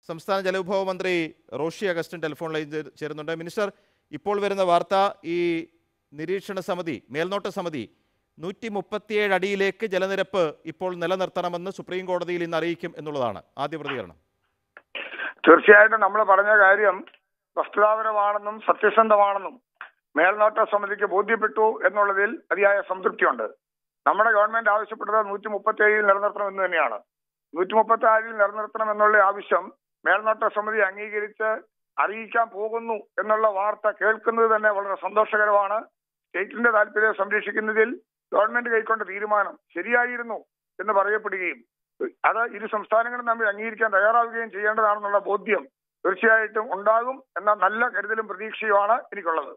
സംസ്ഥാന ജലവിഭവ മന്ത്രി റോഷി അഗസ്റ്റിൻ ടെലിഫോൺ ലൈൻ ചേ- ചേരുന്നുണ്ട് മിനിസ്റ്റർ ഇപ്പോൾ വരുന്ന വാർത്ത ഈ നിരീക്ഷണ സമിതി മേൽനോട്ട സമിതി നൂറ്റി മുപ്പത്തിയേഴ് അടിയിലേക്ക് ജലനിരപ്പ് ഇപ്പോൾ നിലനിർത്തണമെന്ന് സുപ്രീം കോടതിയിൽ ഇന്ന് അറിയിക്കും എന്നുള്ളതാണ് ആദ്യ പ്രതികരണം തീർച്ചയായിട്ടും നമ്മൾ പറഞ്ഞ കാര്യം വസ്തുതാപരമാണെന്നും സത്യസന്ധമാണെന്നും മേൽനോട്ട സമിതിക്ക് ബോധ്യപ്പെട്ടു എന്നുള്ളതിൽ അതിയായ സംതൃപ്തിയുണ്ട് നമ്മുടെ ഗവൺമെന്റ് ആവശ്യപ്പെട്ടത് നൂറ്റി മുപ്പത്തി ഏഴിൽ നിലനിർത്തണം എന്ന് തന്നെയാണ് നൂറ്റി മുപ്പത്തി ആറിൽ നിലനിർത്തണം എന്നുള്ള ആവശ്യം മേൽനോട്ട സമിതി അംഗീകരിച്ച് അറിയിക്കാൻ പോകുന്നു എന്നുള്ള വാർത്ത കേൾക്കുന്നത് തന്നെ വളരെ സന്തോഷകരമാണ് സ്റ്റേറ്റിന്റെ താല്പര്യം സംരക്ഷിക്കുന്നതിൽ ഗവൺമെന്റ് കൈക്കൊണ്ട തീരുമാനം ശരിയായിരുന്നു എന്ന് പറയപ്പെടുകയും അത് ഇരു സംസ്ഥാനങ്ങളും തമ്മിൽ അംഗീകരിക്കാൻ തയ്യാറാവുകയും ചെയ്യേണ്ടതാണെന്നുള്ള ബോധ്യം തീർച്ചയായിട്ടും ഉണ്ടാകും എന്ന നല്ല കരുതലും പ്രതീക്ഷയുമാണ് എനിക്കുള്ളത്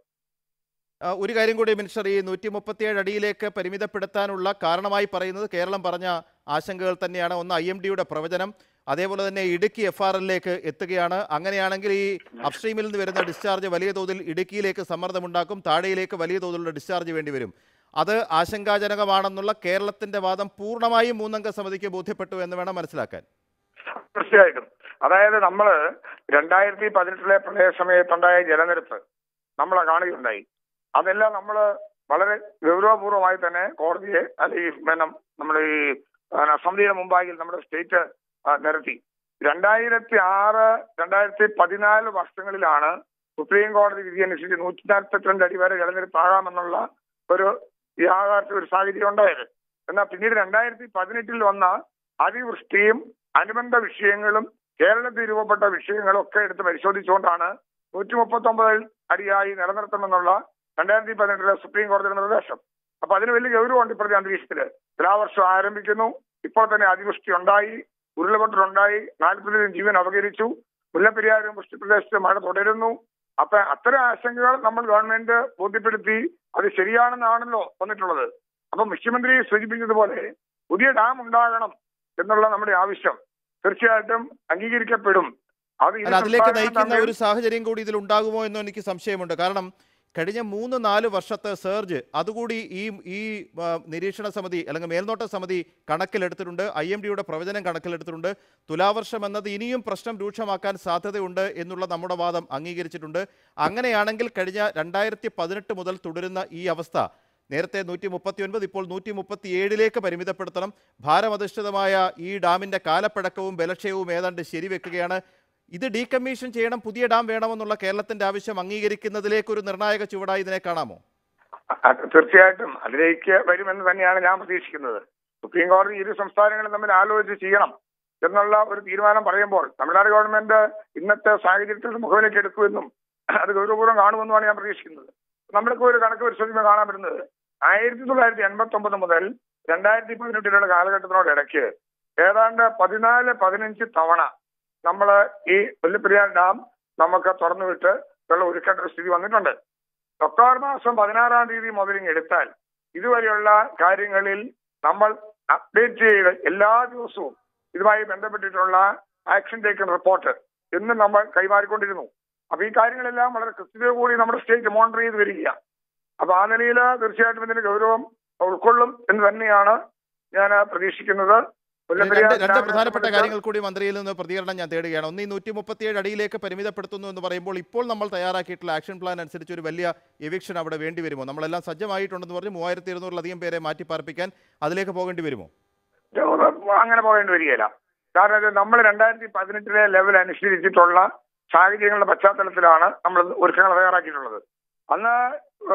ആ, ഒരു കാര്യം കൂടി മിനിസ്റ്റർ ഈ നൂറ്റി മുപ്പത്തിയേഴ് അടിയിലേക്ക് പരിമിതപ്പെടുത്താനുള്ള കാരണമായി പറയുന്നത് കേരളം പറഞ്ഞ ആശങ്കകൾ തന്നെയാണ് ഒന്ന് ഐ എം ഡിയുടെ പ്രവചനം അതേപോലെ തന്നെ ഇടുക്കി എഫ് ആർ എല്ലിലേക്ക് എത്തുകയാണ് അങ്ങനെയാണെങ്കിൽ ഈ അപ്സ്ട്രീമിൽ നിന്ന് വരുന്ന ഡിസ്ചാർജ് വലിയ തോതിൽ ഇടുക്കിയിലേക്ക് സമ്മർദ്ദമുണ്ടാക്കും താഴെയിലേക്ക് വലിയ തോതിലുള്ള ഡിസ്ചാർജ് വേണ്ടി വരും അത് ആശങ്കാജനകമാണെന്നുള്ള കേരളത്തിന്റെ വാദം പൂർണ്ണമായും മൂന്നംഗ സമിതിക്ക് ബോധ്യപ്പെട്ടു എന്ന് വേണം മനസ്സിലാക്കാൻ തീർച്ചയായിട്ടും അതായത് നമ്മള് രണ്ടായിരത്തി പതിനെട്ടിലെ പ്രളയ സമയത്തുണ്ടായ ജലനിരപ്പ് നമ്മൾ കാണുകയുണ്ടായി അതെല്ലാം നമ്മൾ വളരെ ഗൗരവപൂർവമായി തന്നെ കോടതിയെ അല്ലെങ്കിൽ പിന്നെ നമ്മുടെ ഈ ആ, സമിതിയുടെ മുമ്പാകിൽ നമ്മുടെ സ്റ്റേറ്റ് ആ, നിരത്തി രണ്ടായിരത്തി ആറ് രണ്ടായിരത്തി പതിനാല് വർഷങ്ങളിലാണ് സുപ്രീം കോടതി വിധി അനുസരിച്ച് നൂറ്റി നാൽപ്പത്തിരണ്ട് അടി വരെ ജലനിരപ്പാകാമെന്നുള്ള ഒരു യാഥാർത്ഥ്യ ഒരു സാഹചര്യം ഉണ്ടായത് എന്നാൽ പിന്നീട് രണ്ടായിരത്തി പതിനെട്ടിൽ വന്ന അതിവൃഷ്ടിയും അനുബന്ധ വിഷയങ്ങളും കേരളത്തിൽ രൂപപ്പെട്ട വിഷയങ്ങളും ഒക്കെ എടുത്ത് പരിശോധിച്ചുകൊണ്ടാണ് നൂറ്റി മുപ്പത്തി ഒമ്പത് അടിയായി നിലനിർത്തണമെന്നുള്ള രണ്ടായിരത്തി പതിനെട്ടിലെ സുപ്രീം കോടതിയുടെ നിർദ്ദേശം അപ്പൊ അതിന് വലിയ ഗൗരവമുണ്ട് ഇപ്പോഴത്തെ അന്തരീക്ഷത്തില് തുലാവർഷം ആരംഭിക്കുന്നു ഇപ്പോൾ തന്നെ അതിവൃഷ്ടി ഉണ്ടായി ഉരുളപൊട്ടലുണ്ടായി നാൽപ്പതിലും ജീവൻ അപകരിച്ചു മുല്ലപ്പെരിയാറും വൃഷ്ടിപ്രദേശത്ത് മഴ തുടരുന്നു അപ്പൊ അത്തരം ആശങ്കകൾ നമ്മൾ ഗവൺമെന്റ് ബോധ്യപ്പെടുത്തി അത് ശരിയാണെന്നാണല്ലോ വന്നിട്ടുള്ളത് അപ്പൊ മുഖ്യമന്ത്രി സൂചിപ്പിച്ചതുപോലെ പുതിയ ഡാം ഉണ്ടാകണം എന്നുള്ള നമ്മുടെ ആവശ്യം തീർച്ചയായിട്ടും അംഗീകരിക്കപ്പെടും അത് ഇരു അല്ല അതിലേക്ക് സംസ്ഥാനങ്ങളും നയിക്കുന്ന തമ്മിൽ ഒരു സാഹചര്യം കൂടി ഇതിൽ ഉണ്ടാകുമോ എന്ന് എനിക്ക് സംശയമുണ്ട് കാരണം കഴിഞ്ഞ മൂന്ന് നാല് വർഷത്തെ സർജ് അതുകൂടി ഈ ഈ ആ, നിരീക്ഷണ സമിതി അല്ലെങ്കിൽ മേൽനോട്ട സമിതി കണക്കിലെടുത്തിട്ടുണ്ട് ഐ എം ഡിയുടെ പ്രവചനം കണക്കിലെടുത്തിട്ടുണ്ട് തുലാവർഷം എന്നത് ഇനിയും പ്രശ്നം രൂക്ഷമാക്കാൻ സാധ്യതയുണ്ട് എന്നുള്ള നമ്മുടെ വാദം അംഗീകരിച്ചിട്ടുണ്ട് അങ്ങനെയാണെങ്കിൽ കഴിഞ്ഞ രണ്ടായിരത്തി പതിനെട്ട് മുതൽ തുടരുന്ന ഈ അവസ്ഥ നേരത്തെ നൂറ്റി മുപ്പത്തി ഒൻപത് ഇപ്പോൾ നൂറ്റി മുപ്പത്തി ഏഴിലേക്ക് പരിമിതപ്പെടുത്തണം ഭാരമധിഷ്ഠിതമായ ഈ ഡാമിന്റെ കാലപ്പഴക്കവും ബലക്ഷയവും ഏതാണ്ട് ശരിവെക്കുകയാണ് ഇത് ഡീകമ്മീഷൻ ചെയ്യണം പുതിയ ഡാം വേണമെന്നുള്ള കേരളത്തിന്റെ ആവശ്യം അംഗീകരിക്കുന്നതിലേക്ക് ഒരു നിർണായക ചുവടായി ഇതിനെ കാണാമോ അത് തീർച്ചയായിട്ടും അതിലേക്ക് വരുമെന്ന് തന്നെയാണ് ഞാൻ പ്രതീക്ഷിക്കുന്നത് സുപ്രീം കോടതി ഇരു സംസ്ഥാനങ്ങളും തമ്മിൽ ആലോചിച്ച് ചെയ്യണം എന്നുള്ള ഒരു തീരുമാനം പറയുമ്പോൾ തമിഴ്നാട് ഗവൺമെന്റ് ഇന്നത്തെ സാഹചര്യത്തിൽ മുഖവിലേക്ക് എടുക്കുമെന്നും അത് ഗൗരവപൂർവ്വം കാണുമെന്നുമാണ് ഞാൻ പ്രതീക്ഷിക്കുന്നത് നമ്മൾക്ക് ഒരു കണക്ക് പരിശോധിക്കുമ്പോൾ കാണാൻ പറ്റുന്നത് ആയിരത്തി തൊള്ളായിരത്തി എൺപത്തി ഒമ്പത് മുതൽ രണ്ടായിരത്തി പതിനെട്ടിലുള്ള കാലഘട്ടത്തിനോട് ഇടയ്ക്ക് ഏതാണ്ട് പതിനാല് പതിനഞ്ച് തവണ നമ്മൾ ഈ മുല്ലപ്പെരിയാർ ഡാം നമുക്ക് തുറന്നുവിട്ട് വെള്ളം ഒരുക്കേണ്ട ഒരു സ്ഥിതി വന്നിട്ടുണ്ട് ഒക്ടോബർ മാസം പതിനാറാം തീയതി മുതൽ ഇങ്ങ് എടുത്താൽ ഇതുവരെയുള്ള കാര്യങ്ങളിൽ നമ്മൾ അപ്ഡേറ്റ് ചെയ്ത് എല്ലാ ദിവസവും ഇതുമായി ബന്ധപ്പെട്ടിട്ടുള്ള ആക്ഷൻ ടേക്കൺ റിപ്പോർട്ട് എന്നും നമ്മൾ കൈമാറിക്കൊണ്ടിരുന്നു അപ്പൊ ഈ കാര്യങ്ങളെല്ലാം വളരെ കൃത്യതയോടുകൂടി നമ്മുടെ സ്റ്റേറ്റ് മോണിറ്റർ ചെയ്ത് വരികയാണ് അപ്പൊ ആ നിലയിൽ തീർച്ചയായിട്ടും ഇതിന്റെ ഗൗരവം ഉൾക്കൊള്ളും എന്ന് തന്നെയാണ് ഞാൻ പ്രതീക്ഷിക്കുന്നത് രണ്ട് മുല്ലപ്പെരിയാർ രണ്ട് ഡാമിനെ പ്രധാനപ്പെട്ട സംബന്ധിച്ച് കാര്യങ്ങൾ കൂടി മന്ത്രിയിൽ നിന്ന് പ്രതികരണം ഞാൻ തേടുകയാണ് ഒന്ന് ഈ നൂറ്റി മുപ്പത്തിയേഴ് അടിയിലേക്ക് പരിമിതപ്പെടുത്തുന്നു എന്ന് പറയുമ്പോൾ ഇപ്പോൾ നമ്മൾ തയ്യാറാക്കിയിട്ടുള്ള ആക്ഷൻ പ്ലാൻ അനുസരിച്ച് ഒരു വലിയ എവിക്ഷൻ അവിടെ വേണ്ടി വരുമോ നമ്മളെല്ലാം സജ്ജമായിട്ടുണ്ടെന്ന് പറഞ്ഞ് മൂവായിരത്തി ഇരുന്നൂറിലധികം പേരെ മാറ്റി പാർപ്പിക്കാൻ അതിലേക്ക് പോകേണ്ടി വരുമോ അങ്ങനെ പോകേണ്ടി വരികയില്ല കാരണം ഇത് നമ്മൾ രണ്ടായിരത്തി പതിനെട്ടിലെ ലെവൽ അനുസരിച്ചിട്ടുള്ള സാഹചര്യങ്ങളുടെ പശ്ചാത്തലത്തിലാണ് നമ്മൾ ഒരുക്കങ്ങൾ തയ്യാറാക്കിയിട്ടുള്ളത് അന്ന് ആ,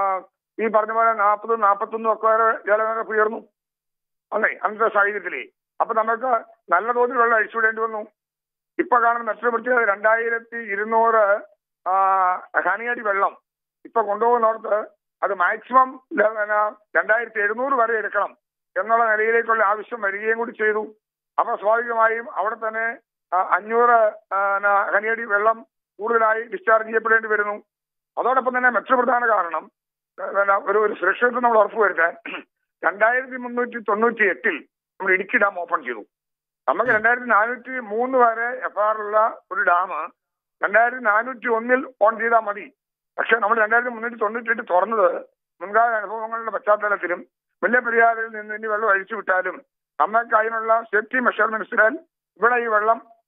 ഈ പറഞ്ഞ പോലെ നാൽപ്പതും നാൽപ്പത്തൊന്നും ഒക്കെ വരെ ജലനിരപ്പ് ഉയർന്നു അന്നേ അന്നത്തെ സാഹചര്യത്തിലേ അപ്പൊ നമുക്ക് നല്ല തോതിൽ വെള്ളം അഴിച്ചുവിടേണ്ടി വന്നു ഇപ്പൊ കാണുന്ന മറ്റൊരു പ്രത്യേകത രണ്ടായിരത്തി ഇരുന്നൂറ് ഹനിയടി വെള്ളം ഇപ്പൊ കൊണ്ടുപോകുന്നിടത്ത് അത് മാക്സിമം രണ്ടായിരത്തി എഴുന്നൂറ് വരെ എടുക്കണം എന്നുള്ള നിലയിലേക്കുള്ള ആവശ്യം വരികയും കൂടി ചെയ്തു അപ്പൊ സ്വാഭാവികമായും അവിടെ തന്നെ ആ, അഞ്ഞൂറ് ആ, ന- ഹനിയടി വെള്ളം കൂടുതലായി ഡിസ്ചാർജ് ചെയ്യപ്പെടേണ്ടി വരുന്നു അതോടൊപ്പം തന്നെ മറ്റൊരു പ്രധാന കാരണം ആ, പിന്നെ ഒരു ഒരു സുരക്ഷിതത്വം നമ്മൾ ഉറപ്പുവരുത്താൻ രണ്ടായിരത്തി മുന്നൂറ്റി തൊണ്ണൂറ്റി എട്ടിൽ നമ്മൾ ഇടുക്കി ഡാം ഓപ്പൺ ചെയ്തു നമുക്ക് രണ്ടായിരത്തി നാനൂറ്റി മൂന്ന് വരെ എഫ് ആറുള്ള ഒരു ഡാം രണ്ടായിരത്തി നാനൂറ്റി ഒന്നിൽ ഓൺ ചെയ്താൽ മതി പക്ഷെ നമ്മൾ രണ്ടായിരത്തി മുന്നൂറ്റി തൊണ്ണൂറ്റി എട്ട് തുറന്നത് മുൻകാല അനുഭവങ്ങളുടെ പശ്ചാത്തലത്തിലും മുല്ലപ്പെരിയാറിൽ നിന്ന് ഇനി വെള്ളം അഴിച്ചു വിട്ടാലും നമുക്ക് അതിനുള്ള സേഫ്റ്റി മെഷർമെന്റ്സിനാൽ ഇവിടെ ഈ വെള്ളം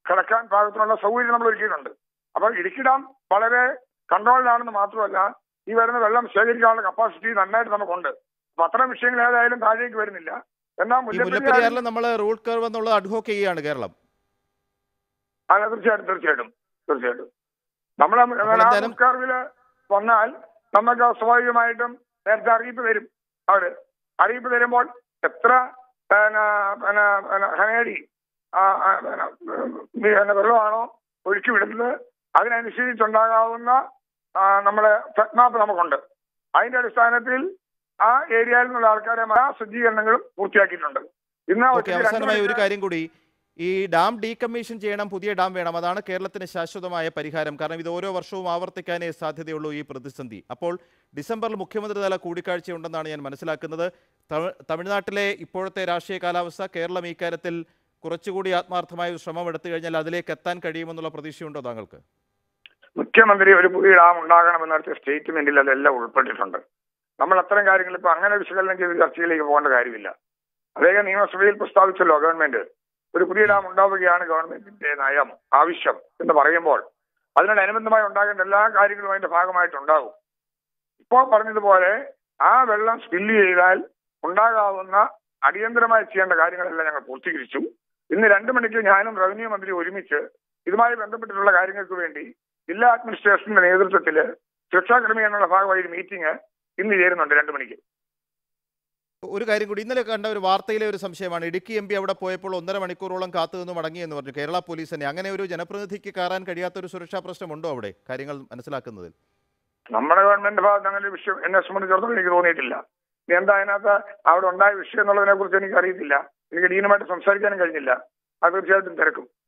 കിടക്കാൻ പാകത്തിനുള്ള സൗകര്യം നമ്മൾ ഒരുക്കിയിട്ടുണ്ട് അപ്പൊ ഇടുക്കി ഡാം വളരെ കൺട്രോളിലാണെന്ന് മാത്രമല്ല ഈ വരുന്ന വെള്ളം ശേഖരിക്കാനുള്ള കപ്പാസിറ്റി നന്നായിട്ട് നമുക്കുണ്ട് അപ്പൊ അത്തരം വിഷയങ്ങൾ ഏതായാലും താഴേക്ക് വരുന്നില്ല എന്നാൽ ഈ മുല്ലപ്പെരിയാർ മുല്ലപ്പെരിയാറിൽ നമ്മൾ റൂട്ട് കർവ് എന്നുള്ളത് അഡ്വോക്ക് ചെയ്യുകയാണ് കേരളം അല്ല തീർച്ചയായിട്ടും തീർച്ചയായിട്ടും തീർച്ചയായിട്ടും നമ്മളെ എന്തായാലും- കർവില് വന്നാൽ നമുക്ക് സ്വാഭാവികമായിട്ടും നേരത്തെ അറിയിപ്പ് തരും അവര് അറിയിപ്പ് തരുമ്പോൾ എത്ര പിന്നെ പിന്നെ പിന്നെ ഹനേടി ആ, ആ, പിന്നെ, പിന്നെ വെള്ളമാണോ ഒഴുക്കി വിടുന്നത് അതിനനുസരിച്ചുണ്ടാകാവുന്ന ആ, നമ്മുടെ മാപ്പ് നമുക്കുണ്ട് അതിന്റെ അടിസ്ഥാനത്തിൽ ആ ഏരിയയിൽ നിന്നുള്ള ആൾക്കാരെ ആ സജ്ജീകരണങ്ങളും പൂർത്തിയാക്കിയിട്ടുണ്ട് ഇന്ന് ഓക്കെ ഉച്ചയ്ക്ക് രണ്ട് അവസാനമായി ഒരു മണിക്ക് കാര്യം കൂടി ഈ ഡാം ഡീകമ്മീഷൻ ചെയ്യണം പുതിയ ഡാം വേണം അതാണ് കേരളത്തിന് ശാശ്വതമായ പരിഹാരം കാരണം ഇത് ഓരോ വർഷവും ആവർത്തിക്കാനേ സാധ്യതയുള്ളൂ ഈ പ്രതിസന്ധി അപ്പോൾ ഡിസംബറിൽ മുഖ്യമന്ത്രി തല കൂടിക്കാഴ്ചയുണ്ടെന്നാണ് ഞാൻ മനസ്സിലാക്കുന്നത് തമി- തമിഴ്നാട്ടിലെ ഇപ്പോഴത്തെ രാഷ്ട്രീയ കാലാവസ്ഥ കേരളം ഈ കാര്യത്തിൽ കുറച്ചുകൂടി ആത്മാർത്ഥമായ ഒരു ശ്രമം എടുത്തു കഴിഞ്ഞാൽ അതിലേക്ക് എത്താൻ കഴിയുമെന്നുള്ള പ്രതീക്ഷയുണ്ടോ താങ്കൾക്ക് മുഖ്യമന്ത്രി ഒരു പുതിയ ഡാം ഉണ്ടാകണമെന്ന് നടത്തിയ സ്റ്റേറ്റ്മെന്റിൽ അതെല്ലാം ഉൾപ്പെട്ടിട്ടുണ്ട് നമ്മൾ അത്തരം കാര്യങ്ങൾ ഇപ്പൊ അങ്ങനെ വിശകലനം ചെയ്ത് ചർച്ചയിലേക്ക് പോകേണ്ട കാര്യമില്ല അദ്ദേഹം നിയമസഭയിൽ പ്രസ്താവിച്ചല്ലോ ഗവൺമെന്റ് ഒരു പുതിയ ഡാം ഉണ്ടാവുകയാണ് ഗവൺമെന്റിന്റെ നയം ആവശ്യം എന്ന് പറയുമ്പോൾ അതിനോടനുബന്ധമായി ഉണ്ടാകേണ്ട എല്ലാ കാര്യങ്ങളും അതിന്റെ ഭാഗമായിട്ടുണ്ടാകും ഇപ്പോൾ പറഞ്ഞതുപോലെ ആ വെള്ളം സ്പില്ല് ചെയ്താൽ ഉണ്ടാകാവുന്ന അടിയന്തരമായി ചെയ്യേണ്ട കാര്യങ്ങളെല്ലാം ഞങ്ങൾ പൂർത്തീകരിച്ചു ഇന്ന് രണ്ടു മണിക്ക് ഞാനും റവന്യൂ മന്ത്രി ഒരുമിച്ച് ഇതുമായി ബന്ധപ്പെട്ടിട്ടുള്ള കാര്യങ്ങൾക്ക് വേണ്ടി ജില്ലാ അഡ്മിനിസ്ട്രേഷന്റെ നേതൃത്വത്തിൽ സുരക്ഷാ ക്രമീകരണങ്ങളുടെ ഭാഗമായി ഒരു മീറ്റിംഗ് ഇന്ന് ചേരുന്നുണ്ട് രണ്ടു മണിക്ക് ഒരു കാര്യം കൂടി ഇന്നലെ കണ്ട ഒരു വാർത്തയിലെ ഒരു സംശയമാണ് ഇടുക്കി എം പി അവിടെ പോയപ്പോൾ ഒന്നര മണിക്കൂറോളം കാത്തു നിന്ന് മടങ്ങി എന്ന് പറഞ്ഞു കേരള പോലീസ് തന്നെ അങ്ങനെ ഒരു ജനപ്രതിനിധിക്ക് കയറാൻ കഴിയാത്ത ഒരു സുരക്ഷാ പ്രശ്നമുണ്ടോ അവിടെ കാര്യങ്ങൾ മനസ്സിലാക്കുന്നതിൽ നമ്മുടെ ഗവൺമെന്റ് ഭാഗത്ത് അങ്ങനെ ഒരു വിഷയം എന്നെ സംബന്ധിച്ചിടത്തോളം എനിക്ക് തോന്നിയിട്ടില്ല ഇനി എന്താ അതിനകത്ത് അവിടെ ഉണ്ടായ വിഷയം എന്നുള്ളതിനെ കുറിച്ച് എനിക്ക് അറിയത്തില്ല എനിക്ക് ഡീനുമായിട്ട് സംസാരിക്കാനും കഴിഞ്ഞില്ല അത് തീർച്ചയായിട്ടും തിരക്കും